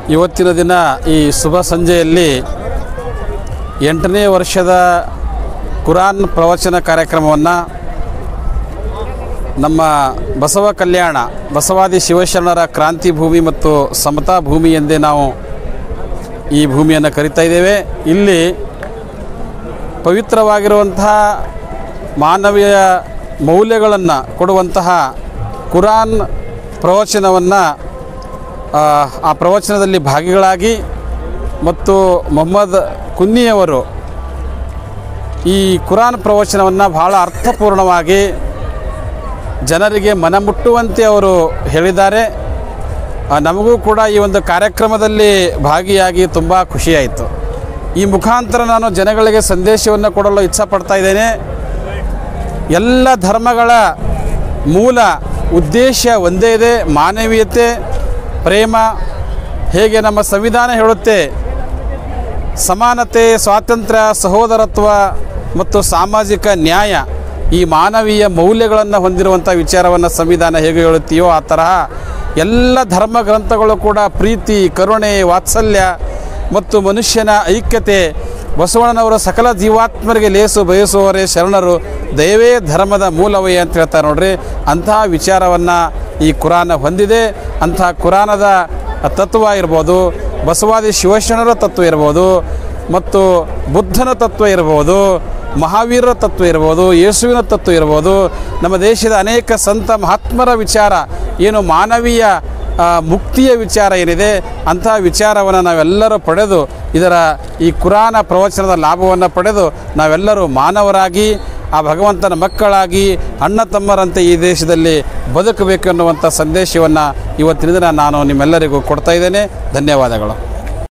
ಇವತ್ತಿನ ದಿನ ಈ ಶುಭ ಸಂಜೆಯಲ್ಲಿ ಎಂಟನೇ ವರ್ಷದ ಕುರಾನ್ ಪ್ರವಚನ ಕಾರ್ಯಕ್ರಮವನ್ನು ನಮ್ಮ ಬಸವ ಕಲ್ಯಾಣ ಬಸವಾದಿ ಶಿವಶರಣರ ಕ್ರಾಂತಿ ಭೂಮಿ ಮತ್ತು ಸಮತಾ ಭೂಮಿ ಎಂದೇ ನಾವು ಈ ಭೂಮಿಯನ್ನು ಕರಿತಾ ಇದ್ದೇವೆ ಇಲ್ಲಿ ಪವಿತ್ರವಾಗಿರುವಂತಹ ಮಾನವೀಯ ಮೌಲ್ಯಗಳನ್ನು ಕೊಡುವಂತಹ ಕುರಾನ್ ಪ್ರವಚನವನ್ನು ಆ ಪ್ರವಚನದಲ್ಲಿ ಭಾಗಿಗಳಾಗಿ ಮತ್ತು ಮೊಹಮ್ಮದ್ ಕುನ್ನಿಯವರು ಈ ಕುರಾನ್ ಪ್ರವಚನವನ್ನು ಬಹಳ ಅರ್ಥಪೂರ್ಣವಾಗಿ ಜನರಿಗೆ ಮನಮುಟ್ಟುವಂತೆ ಅವರು ಹೇಳಿದ್ದಾರೆ ಆ, ನಮಗೂ ಕೂಡ ಈ ಒಂದು ಕಾರ್ಯಕ್ರಮದಲ್ಲಿ ಭಾಗಿಯಾಗಿ ತುಂಬ ಖುಷಿಯಾಯಿತು ಈ ಮುಖಾಂತರ ನಾನು ಜನಗಳಿಗೆ ಸಂದೇಶವನ್ನು ಕೊಡಲು ಇಚ್ಛಪಡ್ತಾ ಇದ್ದೇನೆ ಎಲ್ಲ ಧರ್ಮಗಳ ಮೂಲ ಉದ್ದೇಶ ಒಂದೇ ಇದೆ ಮಾನವೀಯತೆ ಪ್ರೇಮ ಹೇಗೆ ನಮ್ಮ ಸಂವಿಧಾನ ಹೇಳುತ್ತೆ ಸಮಾನತೆ ಸ್ವಾತಂತ್ರ್ಯ ಸಹೋದರತ್ವ ಮತ್ತು ಸಾಮಾಜಿಕ ನ್ಯಾಯ ಈ ಮಾನವೀಯ ಮೌಲ್ಯಗಳನ್ನು ಹೊಂದಿರುವಂಥ ವಿಚಾರವನ್ನು ಸಂವಿಧಾನ ಹೇಗೆ ಹೇಳುತ್ತೀಯೋ ಆ ತರಹ ಎಲ್ಲ ಧರ್ಮ ಗ್ರಂಥಗಳು ಕೂಡ ಪ್ರೀತಿ ಕರುಣೆ ವಾತ್ಸಲ್ಯ ಮತ್ತು ಮನುಷ್ಯನ ಐಕ್ಯತೆ ಬಸವಣ್ಣನವರ ಸಕಲ ಜೀವಾತ್ಮರಿಗೆ ಲೇಸು ಬಯಸುವವರೇ ಶರಣರು ದಯವೇ ಧರ್ಮದ ಮೂಲವೇ ಅಂತ ಹೇಳ್ತಾರೆ ನೋಡ್ರಿ ಅಂತಹ ವಿಚಾರವನ್ನು ಈ ಕುರಾನ ಹೊಂದಿದೆ ಅಂತಹ ಕುರಾನದ ತತ್ವ ಇರ್ಬೋದು ಬಸವಾದಿ ಶಿವಶರಣರ ತತ್ವ ಇರ್ಬೋದು ಮತ್ತು ಬುದ್ಧನ ತತ್ವ ಇರ್ಬೋದು ಮಹಾವೀರರ ತತ್ವ ಇರ್ಬೋದು ಯೇಸುವಿನ ತತ್ವ ಇರ್ಬೋದು ನಮ್ಮ ದೇಶದ ಅನೇಕ ಸಂತ ಮಹಾತ್ಮರ ವಿಚಾರ ಏನು ಮಾನವೀಯ ಆ, ಮುಕ್ತಿಯ ವಿಚಾರ ಏನಿದೆ ಅಂತಹ ವಿಚಾರವನ್ನು ನಾವೆಲ್ಲರೂ ಪಡೆದು ಇದರ ಈ ಕುರಾನ ಪ್ರವಚನದ ಲಾಭವನ್ನು ಪಡೆದು ನಾವೆಲ್ಲರೂ ಮಾನವರಾಗಿ ಆ ಭಗವಂತನ ಮಕ್ಕಳಾಗಿ ಅಣ್ಣ ತಮ್ಮರಂತೆ ಈ ದೇಶದಲ್ಲಿ ಬದುಕಬೇಕು ಅನ್ನುವಂಥ ಸಂದೇಶವನ್ನು ಇವತ್ತಿನ ದಿನ ನಾನು ನಿಮ್ಮೆಲ್ಲರಿಗೂ ಕೊಡ್ತಾ ಇದ್ದೇನೆ ಧನ್ಯವಾದಗಳು